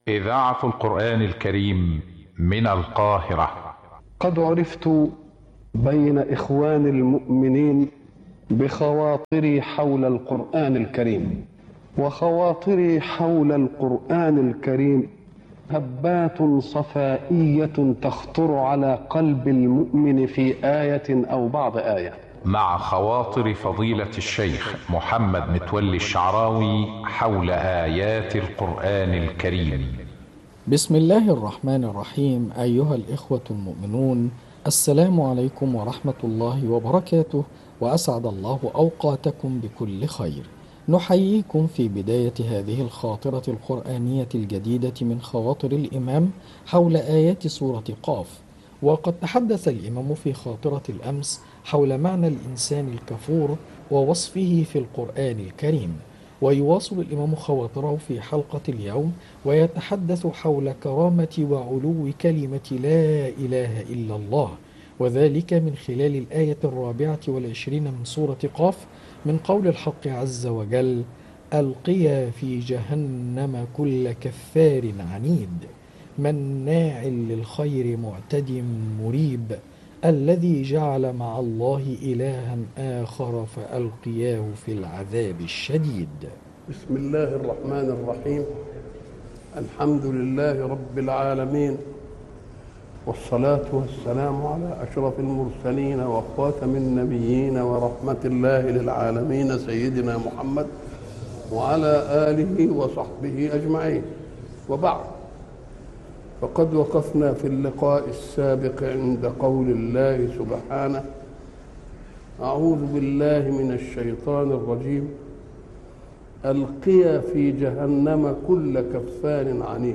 إذاعة القرآن الكريم من القاهرة قد عرفت بين إخوان المؤمنين بخواطري حول القرآن الكريم وخواطري حول القرآن الكريم هبات صفائية تخطر على قلب المؤمن في آية أو بعض آية مع خواطر فضيلة الشيخ محمد متولي الشعراوي حول آيات القرآن الكريم بسم الله الرحمن الرحيم أيها الإخوة المؤمنون السلام عليكم ورحمة الله وبركاته وأسعد الله أوقاتكم بكل خير نحييكم في بداية هذه الخاطرة القرآنية الجديدة من خواطر الإمام حول آيات سورة قاف وقد تحدث الإمام في خاطرة الأمس حول معنى الإنسان الكفور ووصفه في القرآن الكريم ويواصل الإمام خواطره في حلقة اليوم ويتحدث حول كرامة وعلو كلمة لا إله إلا الله وذلك من خلال الآية الرابعة والعشرين من سورة قاف من قول الحق عز وجل ألقيا في جهنم كل كفار عنيد مناع للخير معتد مريب الذي جعل مع الله إلها آخر فألقياه في العذاب الشديد بسم الله الرحمن الرحيم الحمد لله رب العالمين والصلاة والسلام على أشرف المرسلين وخاتم النبيين ورحمة الله للعالمين سيدنا محمد وعلى آله وصحبه أجمعين وبعد فقد وقفنا في اللقاء السابق عند قول الله سبحانه أعوذ بالله من الشيطان الرجيم ألقيا في جهنم كل كفار عنيد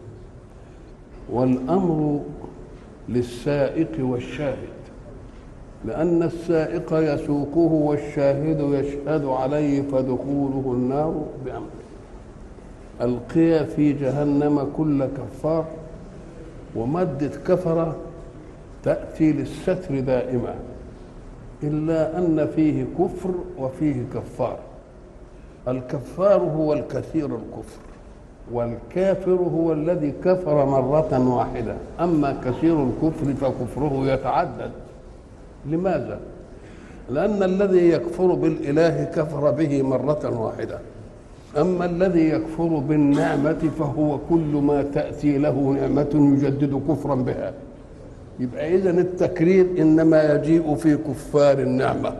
والأمر للسائق والشاهد لأن السائق يسوقه والشاهد يشهد عليه فدخوله النار بأمره ألقي في جهنم كل كفار ومادة كفر تأتي للستر دائما إلا أن فيه كفر وفيه كفار الكفار هو الكثير الكفر والكافر هو الذي كفر مرة واحدة أما كثير الكفر فكفره يتعدد لماذا؟ لأن الذي يكفر بالإله كفر به مرة واحدة أما الذي يكفر بالنعمة فهو كل ما تأتي له نعمة يجدد كفرا بها يبقى إذا التكرير إنما يجيء في كفار النعمة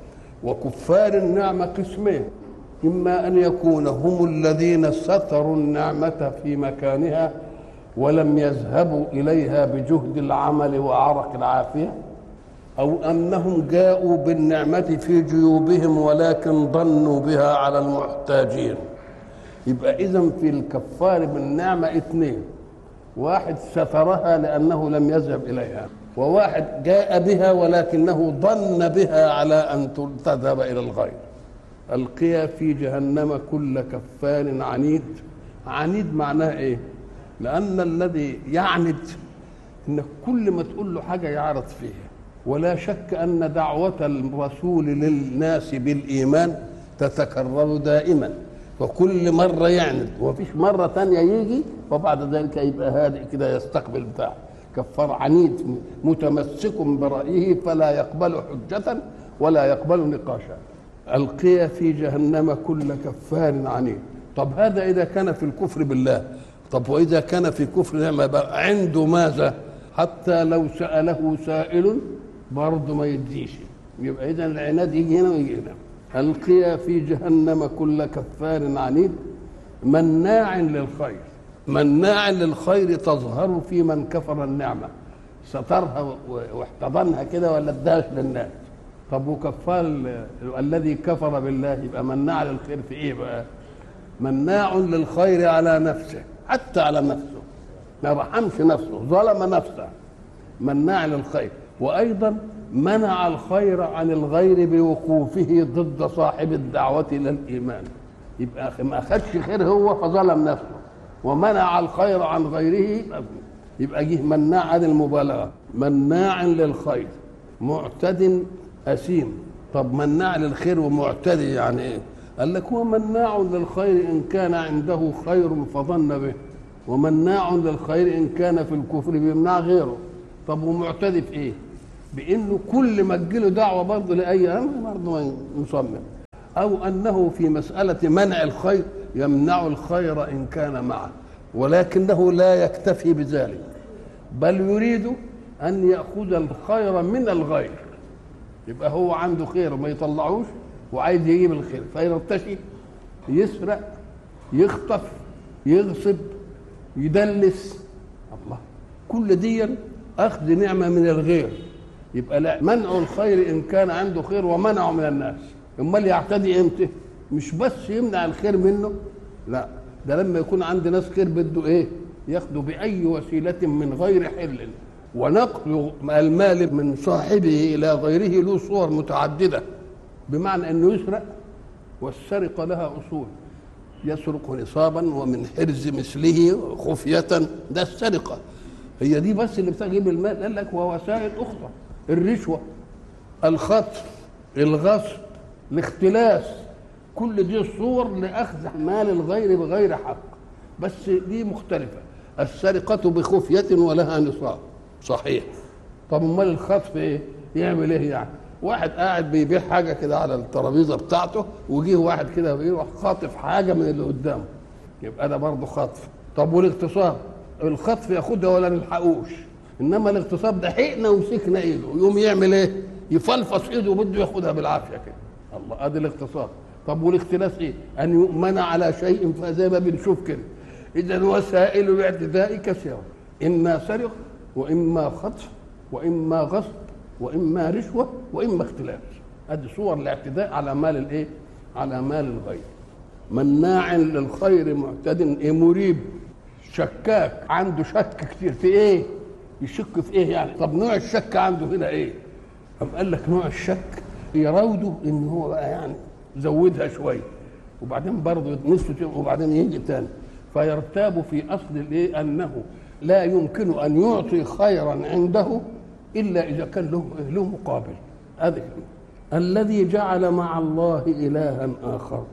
وكفار النعمة قسمين إما أن يكون هم الذين ستروا النعمة في مكانها ولم يذهبوا إليها بجهد العمل وعرق العافية أو أنهم جاءوا بالنعمة في جيوبهم ولكن ظنوا بها على المحتاجين يبقى إذا في الكفار بالنعمة اثنين واحد سترها لأنه لم يذهب إليها وواحد جاء بها ولكنه ظن بها على أن تذهب إلى الغير القيا في جهنم كل كفار عنيد عنيد معناه ايه لان الذي يعند ان كل ما تقول له حاجه يعرض فيها ولا شك ان دعوه الرسول للناس بالايمان تتكرر دائما وكل مره يعند وفيش مره تانية يجي وبعد ذلك يبقى هادئ كده يستقبل بتاعه كفار عنيد متمسك برايه فلا يقبل حجه ولا يقبل نقاشا ألقي في جهنم كل كفار عنيد طب هذا إذا كان في الكفر بالله طب وإذا كان في كفر نعمة عنده ماذا حتى لو سأله سائل برضه ما يديش يبقى إذا العناد يجي هنا ويجي هنا ألقي في جهنم كل كفار عنيد مناع للخير مناع للخير تظهر في من كفر النعمة سترها واحتضنها كده ولا اداش للناس طب وكفار الذي كفر بالله يبقى مناع للخير في ايه بقى مناع للخير على نفسه حتى على نفسه ما رحمش نفسه ظلم نفسه مناع للخير وايضا منع الخير عن الغير بوقوفه ضد صاحب الدعوه الى الايمان يبقى ما اخذش خير هو فظلم نفسه ومنع الخير عن غيره يبقى جه مناع عن المبالغه مناع للخير معتد أثيم طب مناع للخير ومعتدي يعني ايه قال لك هو مناع للخير ان كان عنده خير فظن به ومناع للخير ان كان في الكفر بيمنع غيره طب ومعتدي في ايه بانه كل ما تجيله دعوه برضه لاي امر برضه مصمم او انه في مساله منع الخير يمنع الخير ان كان معه ولكنه لا يكتفي بذلك بل يريد ان ياخذ الخير من الغير يبقى هو عنده خير ما يطلعوش وعايز يجيب الخير فيرتشي يسرق يخطف يغصب يدلس الله كل دي اخذ نعمه من الغير يبقى لا منع الخير ان كان عنده خير ومنعه من الناس امال يعتدي امتى مش بس يمنع الخير منه لا ده لما يكون عند ناس خير بده ايه ياخده باي وسيله من غير حل ونقل المال من صاحبه الى غيره له صور متعدده بمعنى انه يسرق والسرقه لها اصول يسرق نصابا ومن حرز مثله خفيه ده السرقه هي دي بس اللي بتجيب المال قال لك ووسائل اخرى الرشوه الخطف الغصب الاختلاس كل دي صور لاخذ مال الغير بغير حق بس دي مختلفه السرقه بخفيه ولها نصاب صحيح طب امال الخطف ايه يعمل ايه يعني واحد قاعد بيبيع حاجه كده على الترابيزه بتاعته وجيه واحد كده بيروح خاطف حاجه من اللي قدامه يبقى ده برضه خطف طب والاغتصاب الخطف ياخدها ولا نلحقوش انما الاغتصاب ده حقنا ومسكنا ايده يقوم يعمل ايه يفلفص ايده وبده ياخدها بالعافيه كده الله ادي الاغتصاب طب والاختلاس ايه ان يؤمن على شيء فزي ما بنشوف كده اذا وسائل الاعتداء كثيره اما سرقه واما خطف واما غصب واما رشوه واما اختلاس ادي صور الاعتداء على مال الايه على مال الغير مناع للخير معتد إيه مريب شكاك عنده شك كتير في ايه يشك في ايه يعني طب نوع الشك عنده هنا ايه طب قال لك نوع الشك يراوده ان هو بقى يعني زودها شويه وبعدين برضه نصف وبعدين يجي تاني فيرتاب في اصل الايه انه لا يمكن ان يعطي خيرا عنده الا اذا كان له له مقابل هذا الذي جعل مع الله الها اخر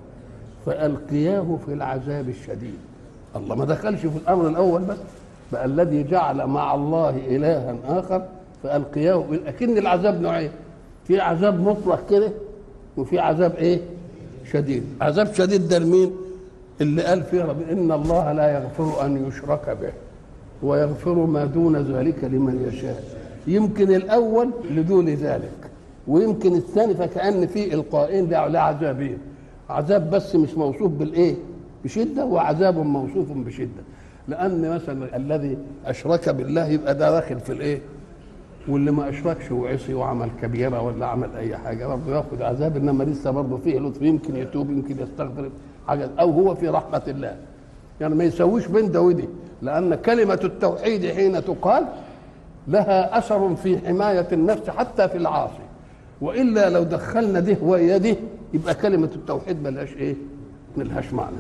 فالقياه في العذاب الشديد الله ما دخلش في الامر الاول بس بقى الذي جعل مع الله الها اخر فالقياه لكن العذاب نوعين في عذاب مطلق كده وفي عذاب ايه شديد عذاب شديد ده لمين اللي قال فيه رب ان الله لا يغفر ان يشرك به ويغفر ما دون ذلك لمن يشاء يمكن الاول لدون ذلك ويمكن الثاني فكأن في القائين له عذابين عذاب بس مش موصوف بالايه بشده وعذاب موصوف بشده لان مثلا الذي اشرك بالله يبقى ده داخل في الايه واللي ما اشركش وعصي وعمل كبيره ولا عمل اي حاجه برضه ياخذ عذاب انما لسه برضه فيه لطف يمكن يتوب يمكن يستغفر حاجه او هو في رحمه الله يعني ما يسويش بين ده ودي لان كلمه التوحيد حين تقال لها اثر في حمايه النفس حتى في العاصي والا لو دخلنا ده ويا ده يبقى كلمه التوحيد ملهاش ايه؟ ملهاش معنى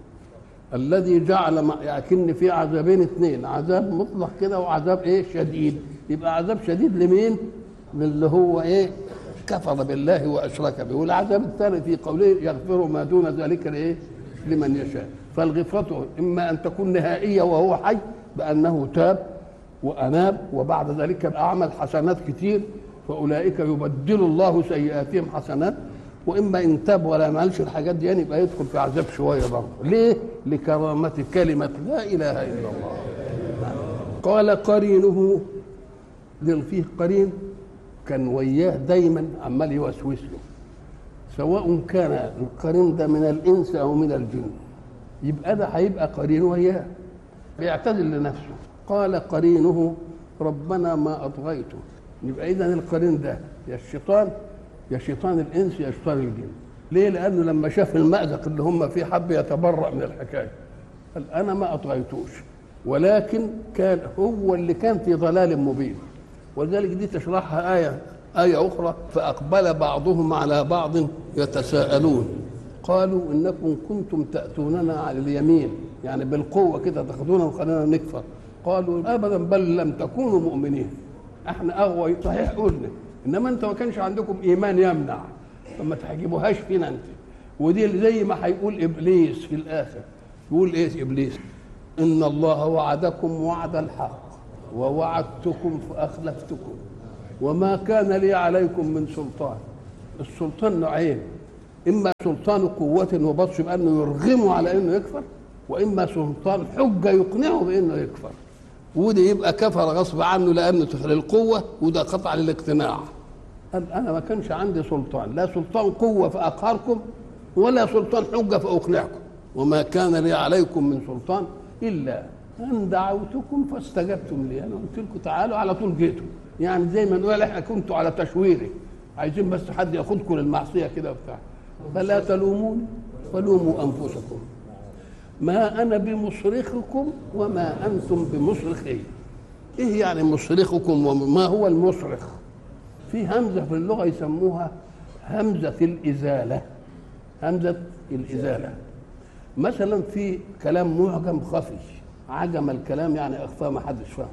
الذي جعل لكن في عذابين اثنين عذاب مطلق كده وعذاب ايه شديد يبقى عذاب شديد لمين من اللي هو ايه كفر بالله واشرك به والعذاب الثاني في قوله يغفر ما دون ذلك لايه لمن يشاء فالغفرة اما ان تكون نهائيه وهو حي بانه تاب واناب وبعد ذلك اعمل حسنات كتير فاولئك يبدل الله سيئاتهم حسنات واما ان تاب ولا ما عملش الحاجات دي يعني يبقى يدخل في عذاب شويه برضه ليه لكرامه كلمه لا اله الا الله قال قرينه فيه قرين كان وياه دايما عمال يوسوس له سواء كان القرين ده من الانس او من الجن يبقى ده هيبقى قرين وياه بيعتذر لنفسه قال قرينه ربنا ما اطغيته يبقى اذا القرين ده يا الشيطان يا شيطان الانس يا شيطان الجن ليه لانه لما شاف المأزق اللي هم فيه حب يتبرأ من الحكايه قال انا ما اطغيتوش ولكن كان هو اللي كان في ضلال مبين ولذلك دي تشرحها آية آية أخرى فأقبل بعضهم على بعض يتساءلون قالوا إنكم كنتم تأتوننا على اليمين يعني بالقوة كده تاخذونا وخلينا نكفر قالوا أبدا بل لم تكونوا مؤمنين احنا أغوى صحيح قلنا إنما أنت ما كانش عندكم إيمان يمنع فما تحجبوهاش فينا أنت ودي زي ما هيقول إبليس في الآخر يقول إيه إبليس إن الله وعدكم وعد الحق ووعدتكم فأخلفتكم وما كان لي عليكم من سلطان السلطان نوعين إما سلطان قوة وبطش بأنه يرغمه على أنه يكفر وإما سلطان حجة يقنعه بأنه يكفر وده يبقى كفر غصب عنه لأنه للقوة وده قطع للاقتناع قال أنا ما كانش عندي سلطان لا سلطان قوة فأقهركم ولا سلطان حجة فأقنعكم وما كان لي عليكم من سلطان إلا أن دعوتكم فاستجبتم لي أنا قلت لكم تعالوا على طول جيتوا يعني زي ما نقول احنا كنتوا على تشويري عايزين بس حد ياخدكم للمعصية كده وبتاع فلا تلوموني ولوموا أنفسكم ما أنا بمصرخكم وما أنتم بمصرخي إيه يعني مصرخكم وما هو المصرخ في همزة في اللغة يسموها همزة الإزالة همزة الإزالة مثلا في كلام معجم خفي عجم الكلام يعني اخفاه ما حدش فاهمه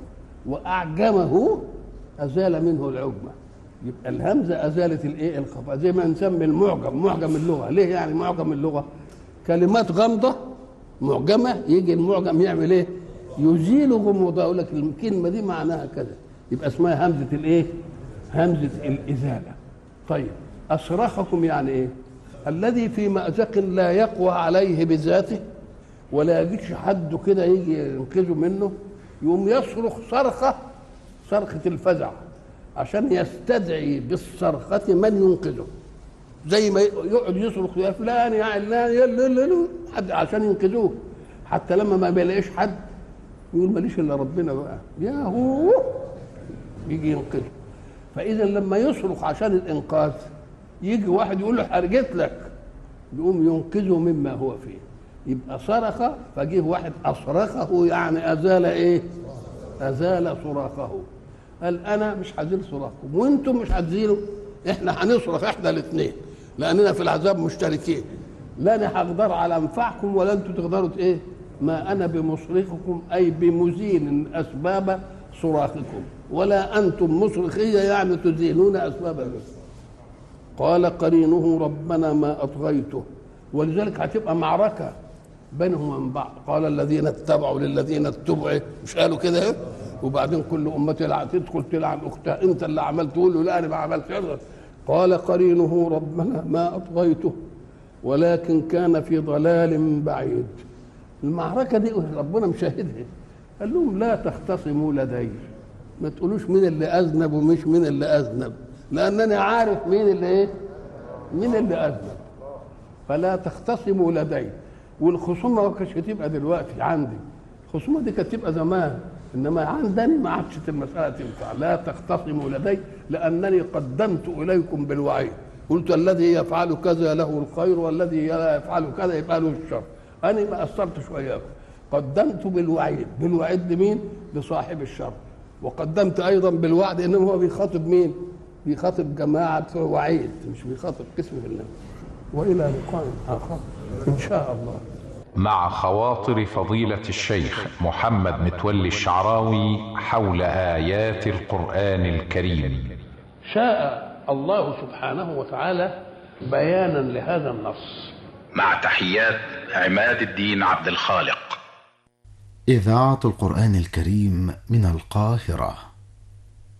واعجمه ازال منه العجمه يبقى الهمزه ازالت الايه الخفاء زي ما نسمي المعجم معجم اللغه ليه يعني معجم اللغه كلمات غامضه معجمه يجي المعجم يعمل ايه يزيل غموضها يقول لك الكلمه دي معناها كذا يبقى اسمها همزه الايه همزه الازاله طيب اصرخكم يعني ايه الذي في مأزق لا يقوى عليه بذاته ولا يجيش حد كده يجي ينقذه منه يقوم يصرخ صرخة صرخة الفزع عشان يستدعي بالصرخة من ينقذه زي ما يقعد يصرخ يا فلان يا علان يا لولو حد عشان ينقذوه حتى لما ما بيلاقيش حد يقول ماليش الا ربنا بقى يا هو يجي ينقذه فاذا لما يصرخ عشان الانقاذ يجي واحد يقول له حرجت لك يقوم ينقذه مما هو فيه يبقى صرخ فجيه واحد اصرخه يعني ازال ايه ازال صراخه قال انا مش هزيل صراخكم وانتم مش هتزيلوا احنا هنصرخ احنا الاثنين لاننا في العذاب مشتركين لا انا هقدر على انفعكم ولا انتم تقدروا ايه ما انا بمصرخكم اي بمزيل اسباب صراخكم ولا انتم مصرخيه يعني تزيلون اسباب الرزق قال قرينه ربنا ما اطغيته ولذلك هتبقى معركه بينهم وبين بعض قال الذين اتبعوا للذين اتبعوا مش قالوا كده ايه وبعدين كل امه تلعب تدخل تلعب اختها انت اللي عملت تقول له لا انا ما عملتش قال قرينه ربنا ما اطغيته ولكن كان في ضلال بعيد المعركه دي ربنا مشاهدها قال لهم لا تختصموا لدي ما تقولوش مين اللي اذنب ومش مين اللي اذنب لانني عارف مين اللي ايه مين اللي اذنب فلا تختصموا لدي والخصومه ما كانتش هتبقى دلوقتي عندي الخصومه دي كانت تبقى زمان انما عندني ما عادش المساله تنفع لا تختصموا لدي لانني قدمت اليكم بالوعيد قلت الذي يفعل كذا له الخير والذي لا يفعل كذا يبقى له الشر انا ما قصرتش وياكم قدمت بالوعيد بالوعيد لمين لصاحب الشر وقدمت ايضا بالوعد انما هو بيخاطب مين بيخاطب جماعه بتوع وعيد مش بيخاطب قسم في الله والى لقاء اخر ان شاء الله مع خواطر فضيلة الشيخ محمد متولي الشعراوي حول آيات القرآن الكريم شاء الله سبحانه وتعالى بيانا لهذا النص مع تحيات عماد الدين عبد الخالق إذاعة القرآن الكريم من القاهرة